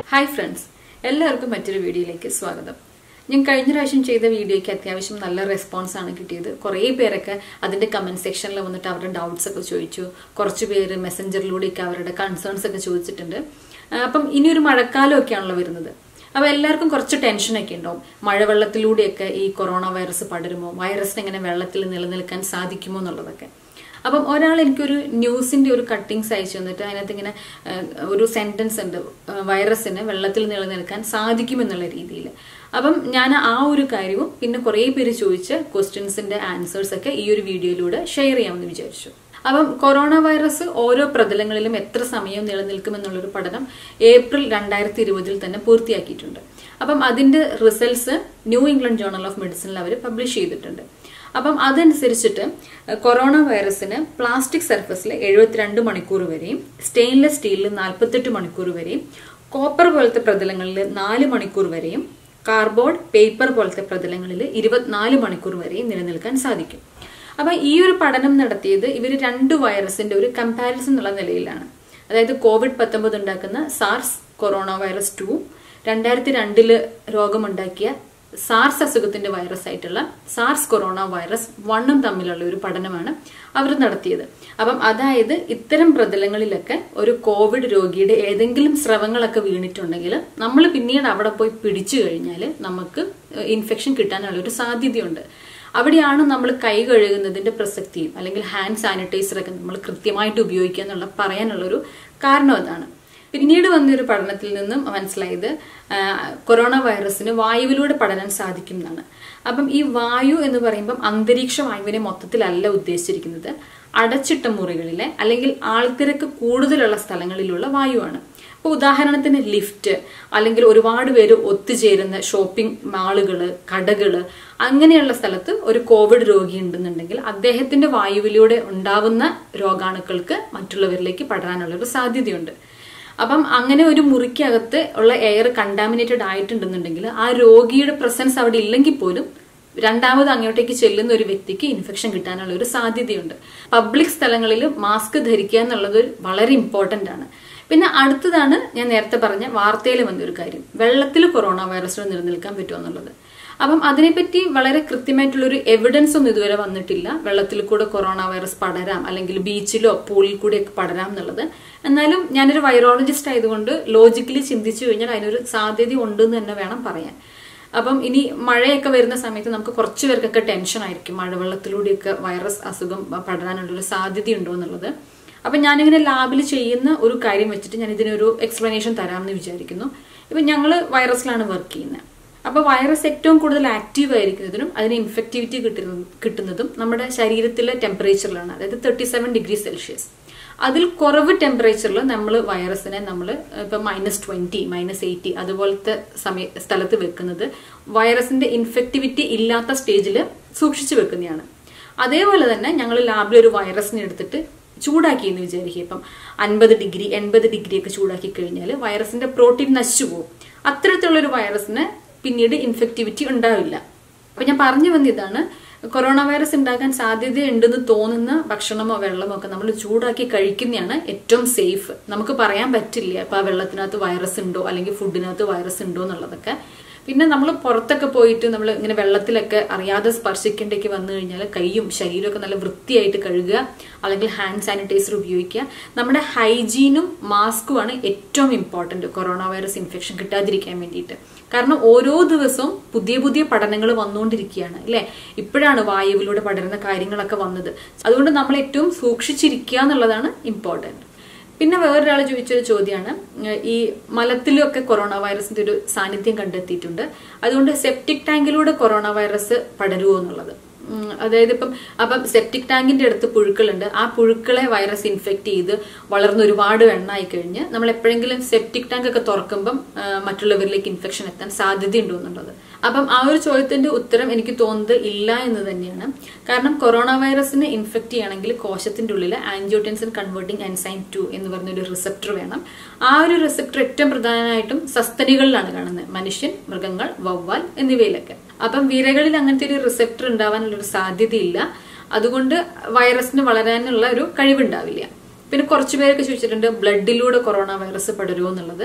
hi friends എല്ലാവർക്കും മറ്റൊരു വീഡിയോയിലേക്ക് സ്വാഗതം ഞാൻ കഴിഞ്ഞ പ്രാവശ്യം ചെയ്ത വീഡിയോയ്ക്ക് അത്യാവശ്യം നല്ല റെസ്പോൺസ് ആണ് കിട്ടിയത് കുറേ പേരൊക്കെ അതിന്റെ കമന്റ് സെക്ഷനിൽ വന്നിട്ട് അവരുടെ ഡൗട്ട്സ് ഒക്കെ ചോദിച്ചു കുറച്ച് പേര് മെസ്സഞ്ചറിലൂടെയൊക്കെ അവരുടെ കൺസേൺസ് ഒക്കെ ചോദിച്ചിട്ടുണ്ട് ആ, അപ്പം ഇനിയൊരു മഴക്കാലമൊക്കെയാണല്ലോ വരുന്നത് അപ്പൊ എല്ലാവർക്കും കുറച്ച് ടെൻഷനൊക്കെ ഉണ്ടാവും മഴവെള്ളത്തിലൂടെയൊക്കെ ഈ കൊറോണ വൈറസ് പടരുമോ വൈറസിന് എങ്ങനെ വെള്ളത്തിൽ നിലനിൽക്കാൻ സാധിക്കുമോ എന്നുള്ളതൊക്കെ അപ്പം ഒരാൾ എനിക്കൊരു ന്യൂസിന്റെ ഒരു കട്ടിങ്സ് അയച്ചു തന്നിട്ട് അതിനകത്ത് ഇങ്ങനെ ആ, ഒരു സെന്റൻസ് ഉണ്ട് ആ, വൈറസിന് വെള്ളത്തിൽ നിലനിൽക്കാൻ സാധിക്കുമെന്നുള്ള രീതിയിൽ അപ്പം ഞാൻ ആ ഒരു കാര്യവും പിന്നെ കുറേ പേര് ചോദിച്ച ക്വസ്റ്റ്യൻസിന്റെ ആൻസേഴ്സ് ഒക്കെ ഈ ഒരു വീഡിയോയിലൂടെ ഷെയർ ചെയ്യാമെന്ന് വിചാരിച്ചു അപ്പം കൊറോണ വൈറസ് ഓരോ പ്രതലങ്ങളിലും എത്ര സമയം നിലനിൽക്കുമെന്നുള്ളൊരു പഠനം ഏപ്രിൽ രണ്ടായിരത്തി ഇരുപതിൽ തന്നെ പൂർത്തിയാക്കിയിട്ടുണ്ട് അപ്പം അതിന്റെ results New England Journal of മെഡിസിനിൽ അവർ പബ്ലിഷ് ചെയ്തിട്ടുണ്ട് അപ്പം അതനുസരിച്ചിട്ട് കൊറോണ വൈറസിന് പ്ലാസ്റ്റിക് സർഫസിൽ എഴുപത്തിരണ്ട് മണിക്കൂർ വരെയും സ്റ്റെയിൻലെസ് സ്റ്റീലിൽ നാൽപ്പത്തെട്ട് മണിക്കൂർ വരെയും കോപ്പർ പോലത്തെ പ്രതലങ്ങളിൽ നാല് മണിക്കൂർ വരെയും കാർബോർഡ് പേപ്പർ പോലത്തെ പ്രതലങ്ങളിൽ ഇരുപത്തിനാല് മണിക്കൂർ വരെയും നിലനിൽക്കാൻ സാധിക്കും അപ്പൊ ഈ ഒരു പഠനം നടത്തിയത് ഇവർ രണ്ട് വൈറസിന്റെ ഒരു കമ്പാരിസൺ എന്നുള്ള നിലയിലാണ് അതായത് കോവിഡ് പത്തൊമ്പത് ഉണ്ടാക്കുന്ന സാർസ് കൊറോണ വൈറസ് ടു രണ്ടായിരത്തി രണ്ടില് രോഗമുണ്ടാക്കിയ സാർസ് അസുഖത്തിന്റെ വൈറസ് ആയിട്ടുള്ള സാർസ് കൊറോണ വൈറസ് വണ്ണും തമ്മിലുള്ള ഒരു പഠനമാണ് അവർ നടത്തിയത് അപ്പം അതായത് ഇത്തരം പ്രതലങ്ങളിലൊക്കെ ഒരു കോവിഡ് രോഗിയുടെ ഏതെങ്കിലും സ്രവങ്ങളൊക്കെ വീണിട്ടുണ്ടെങ്കിൽ നമ്മൾ പിന്നീട് അവിടെ പോയി പിടിച്ചു കഴിഞ്ഞാൽ നമുക്ക് ഇൻഫെക്ഷൻ കിട്ടാനുള്ള ഒരു സാധ്യതയുണ്ട് അവിടെയാണ് നമ്മൾ കൈ കഴുകുന്നതിന്റെ പ്രസക്തിയും അല്ലെങ്കിൽ ഹാൻഡ് സാനിറ്റൈസർ ഒക്കെ നമ്മൾ കൃത്യമായിട്ട് ഉപയോഗിക്കുക എന്നുള്ള പറയാനുള്ളൊരു കാരണം അതാണ് പിന്നീട് വന്നൊരു പഠനത്തിൽ നിന്നും മനസ്സിലായത് ആ, കൊറോണ വൈറസിന് വായുവിലൂടെ പടരാൻ സാധിക്കും എന്നാണ് അപ്പം ഈ വായു എന്ന് പറയുമ്പം അന്തരീക്ഷ വായുവിനെ മൊത്തത്തിലല്ല ഉദ്ദേശിച്ചിരിക്കുന്നത് അടച്ചിട്ട മുറികളിലെ അല്ലെങ്കിൽ ആൾത്തിരക്ക് കൂടുതലുള്ള സ്ഥലങ്ങളിലുള്ള വായുവാണ് ഇപ്പോൾ ഉദാഹരണത്തിന് ലിഫ്റ്റ് അല്ലെങ്കിൽ ഒരുപാട് പേര് ഒത്തുചേരുന്ന ഷോപ്പിംഗ് മാളുകള് കടകള് അങ്ങനെയുള്ള സ്ഥലത്ത് ഒരു കോവിഡ് രോഗി ഉണ്ടെന്നുണ്ടെങ്കിൽ അദ്ദേഹത്തിന്റെ വായുവിലൂടെ ഉണ്ടാവുന്ന രോഗാണുക്കൾക്ക് മറ്റുള്ളവരിലേക്ക് പടരാനുള്ള ഒരു സാധ്യതയുണ്ട് അപ്പം അങ്ങനെ ഒരു മുറിക്കകത്ത് ഉള്ള എയർ കണ്ടാമിനേറ്റഡ് ആയിട്ടുണ്ടെന്നുണ്ടെങ്കിൽ ആ രോഗിയുടെ പ്രസൻസ് അവിടെ ഇല്ലെങ്കിൽ പോലും രണ്ടാമത് അങ്ങോട്ടേക്ക് ചെല്ലുന്ന ഒരു വ്യക്തിക്ക് ഇൻഫെക്ഷൻ കിട്ടാനുള്ള ഒരു സാധ്യതയുണ്ട് പബ്ലിക് സ്ഥലങ്ങളിൽ മാസ്ക് ധരിക്കുക എന്നുള്ളത് ഒരു വളരെ ഇമ്പോർട്ടന്റ് ആണ് പിന്നെ അടുത്തതാണ് ഞാൻ നേരത്തെ പറഞ്ഞ വാർത്തയിൽ വന്നൊരു കാര്യം വെള്ളത്തിൽ കൊറോണ വൈറസിന് നിലനിൽക്കാൻ പറ്റുമോ എന്നുള്ളത് അപ്പം അതിനെപ്പറ്റി വളരെ കൃത്യമായിട്ടുള്ള ഒരു എവിഡൻസ് ഒന്നും ഇതുവരെ വന്നിട്ടില്ല വെള്ളത്തിൽ കൂടെ കൊറോണ വൈറസ് പടരാം അല്ലെങ്കിൽ ബീച്ചിലോ പൂളിൽ കൂടെയൊക്കെ പടരാം എന്നുള്ളത് എന്നാലും ഞാനൊരു വൈറോളജിസ്റ്റ് ആയതുകൊണ്ട് ലോജിക്കലി ചിന്തിച്ചു കഴിഞ്ഞാൽ അതിനൊരു സാധ്യത ഉണ്ടെന്ന് തന്നെ വേണം പറയാൻ അപ്പം ഇനി മഴയൊക്കെ വരുന്ന സമയത്ത് നമുക്ക് കുറച്ച് പേർക്കൊക്കെ ടെൻഷൻ ആയിരിക്കും മഴവെള്ളത്തിലൂടെയൊക്കെ വൈറസ് അസുഖം പടരാനുള്ളൊരു സാധ്യതയുണ്ടോ എന്നുള്ളത് അപ്പൊ ഞാനിങ്ങനെ ലാബിൽ ചെയ്യുന്ന ഒരു കാര്യം വെച്ചിട്ട് ഞാൻ ഇതിനൊരു എക്സ്പ്ലനേഷൻ തരാമെന്ന് വിചാരിക്കുന്നു ഇപ്പൊ ഞങ്ങൾ വൈറസിലാണ് വർക്ക് ചെയ്യുന്നത് അപ്പൊ വൈറസ് ഏറ്റവും കൂടുതൽ ആക്റ്റീവ് ആയിരിക്കുന്നതിനും അതിന് ഇൻഫെക്ടിവിറ്റി കിട്ടുന്നതും കിട്ടുന്നതും നമ്മുടെ ശരീരത്തിലെ ടെമ്പറേച്ചറിലാണ് അതായത് തേർട്ടി സെവൻ ഡിഗ്രി സെൽഷ്യസ് അതിൽ കുറവ് ടെമ്പറേച്ചറിൽ നമ്മൾ വൈറസിനെ നമ്മൾ ഇപ്പൊ മൈനസ് ട്വന്റി മൈനസ് എയ്റ്റി അതുപോലത്തെ സമയ സ്ഥലത്ത് വെക്കുന്നത് വൈറസിന്റെ ഇൻഫെക്ടിവിറ്റി ഇല്ലാത്ത സ്റ്റേജിൽ സൂക്ഷിച്ചു വെക്കുന്നതാണ് അതേപോലെ തന്നെ ഞങ്ങൾ ലാബിൽ ഒരു വൈറസിനെ എടുത്തിട്ട് ചൂടാക്കി എന്ന് വിചാരിക്കുക ഇപ്പം അൻപത് ഡിഗ്രി എൺപത് ഡിഗ്രി ഒക്കെ ചൂടാക്കി കഴിഞ്ഞാൽ വൈറസിന്റെ പ്രോട്ടീൻ നശിച്ചു പോകും അത്തരത്തിലുള്ള ഒരു വൈറസിന് പിന്നീട് ഇൻഫെക്ടിവിറ്റി ഉണ്ടാവില്ല അപ്പൊ ഞാൻ പറഞ്ഞു വന്ന ഇതാണ് കൊറോണ വൈറസ് ഉണ്ടാകാൻ സാധ്യതയുണ്ടെന്ന് തോന്നുന്ന ഭക്ഷണമോ വെള്ളമോ ഒക്കെ നമ്മൾ ചൂടാക്കി കഴിക്കുന്നതാണ് ഏറ്റവും സേഫ് നമുക്ക് പറയാൻ പറ്റില്ല ഇപ്പൊ ആ വെള്ളത്തിനകത്ത് വൈറസ് ഉണ്ടോ അല്ലെങ്കിൽ ഫുഡിനകത്ത് വൈറസ് ഉണ്ടോ എന്നുള്ളതൊക്കെ പിന്നെ നമ്മൾ പുറത്തൊക്കെ പോയിട്ട് നമ്മൾ ഇങ്ങനെ വെള്ളത്തിലൊക്കെ അറിയാതെ സ്പർശിക്കേണ്ടേക്ക് വന്നു കഴിഞ്ഞാൽ കൈയും ശരീരമൊക്കെ നല്ല വൃത്തിയായിട്ട് കഴുകുക അല്ലെങ്കിൽ ഹാൻഡ് സാനിറ്റൈസർ ഉപയോഗിക്കുക നമ്മുടെ ഹൈജീനും മാസ്കുമാണ് ഏറ്റവും ഇമ്പോർട്ടന്റ് കൊറോണ വൈറസ് ഇൻഫെക്ഷൻ കിട്ടാതിരിക്കാൻ വേണ്ടിയിട്ട് കാരണം ഓരോ ദിവസവും പുതിയ പുതിയ പഠനങ്ങൾ വന്നുകൊണ്ടിരിക്കുകയാണ് അല്ലെ ഇപ്പോഴാണ് വായുവിലൂടെ പടരുന്ന കാര്യങ്ങളൊക്കെ വന്നത് അതുകൊണ്ട് നമ്മൾ ഏറ്റവും സൂക്ഷിച്ചിരിക്കുക എന്നുള്ളതാണ് ഇമ്പോർട്ടന്റ് പിന്നെ വേറൊരാൾ ചോദിച്ചൊരു ചോദ്യമാണ് ഏഹ് ഈ മലത്തിലൊക്കെ കൊറോണ വൈറസിന്റെ ഒരു സാന്നിധ്യം കണ്ടെത്തിയിട്ടുണ്ട് അതുകൊണ്ട് സെപ്റ്റിക് ടാങ്കിലൂടെ കൊറോണ വൈറസ് പടരുമോ എന്നുള്ളത് ഉം, അതായത് ഇപ്പം അപ്പം സെപ്റ്റിക് ടാങ്കിന്റെ അടുത്ത് പുഴുക്കളുണ്ട് ആ പുഴുക്കളെ വൈറസ് ഇൻഫെക്ട് ചെയ്ത് വളർന്ന് ഒരുപാട് എണ്ണായി കഴിഞ്ഞ് നമ്മൾ എപ്പോഴെങ്കിലും സെപ്റ്റിക് ടാങ്ക് ഒക്കെ തുറക്കുമ്പം ആ, മറ്റുള്ളവരിലേക്ക് ഇൻഫെക്ഷൻ എത്താൻ സാധ്യതയുണ്ടോ എന്നുള്ളത് അപ്പം ആ ഒരു ചോദ്യത്തിന്റെ ഉത്തരം എനിക്ക് തോന്നുന്നത് ഇല്ല എന്ന് തന്നെയാണ് കാരണം കൊറോണ വൈറസിനെ ഇൻഫെക്ട് ചെയ്യണമെങ്കിൽ കോശത്തിന്റെ ഉള്ളിൽ ആൻജിയോടെൻസിൻ കൺവേർട്ടിംഗ് എൻസൈം ടു എന്ന് പറഞ്ഞൊരു റിസപ്റ്റർ വേണം ആ ഒരു റിസപ്റ്റർ ഏറ്റവും പ്രധാനമായിട്ടും സസ്തനികളിലാണ് കാണുന്നത് മനുഷ്യൻ മൃഗങ്ങൾ വവ്വാൽ എന്നിവയിലൊക്കെ അപ്പം വിരകളിൽ അങ്ങനത്തെ ഒരു റിസപ്റ്റർ ഉണ്ടാവാനുള്ള ഒരു സാധ്യതയില്ല അതുകൊണ്ട് വൈറസിന് വളരാനുള്ള ഒരു കഴിവുണ്ടാവില്ല പിന്നെ കുറച്ചു പേരൊക്കെ ചോദിച്ചിട്ടുണ്ട് ബ്ലഡിലൂടെ കൊറോണ വൈറസ് പടരുമോ എന്നുള്ളത്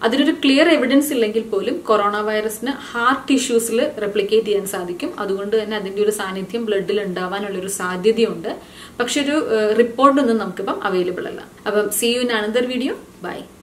അതിനൊരു ക്ലിയർ എവിഡൻസ് ഇല്ലെങ്കിൽ പോലും കൊറോണ വൈറസിന് ഹാർട്ട് ടിഷ്യൂസിൽ റെപ്ലിക്കേറ്റ് ചെയ്യാൻ സാധിക്കും അതുകൊണ്ട് തന്നെ അതിന്റെ ഒരു സാന്നിധ്യം ബ്ലഡിൽ ഉണ്ടാവാനുള്ള ഒരു സാധ്യതയുണ്ട് പക്ഷെ ഒരു റിപ്പോർട്ടൊന്നും നമുക്കിപ്പം അവൈലബിൾ അല്ല അപ്പം see you in another video by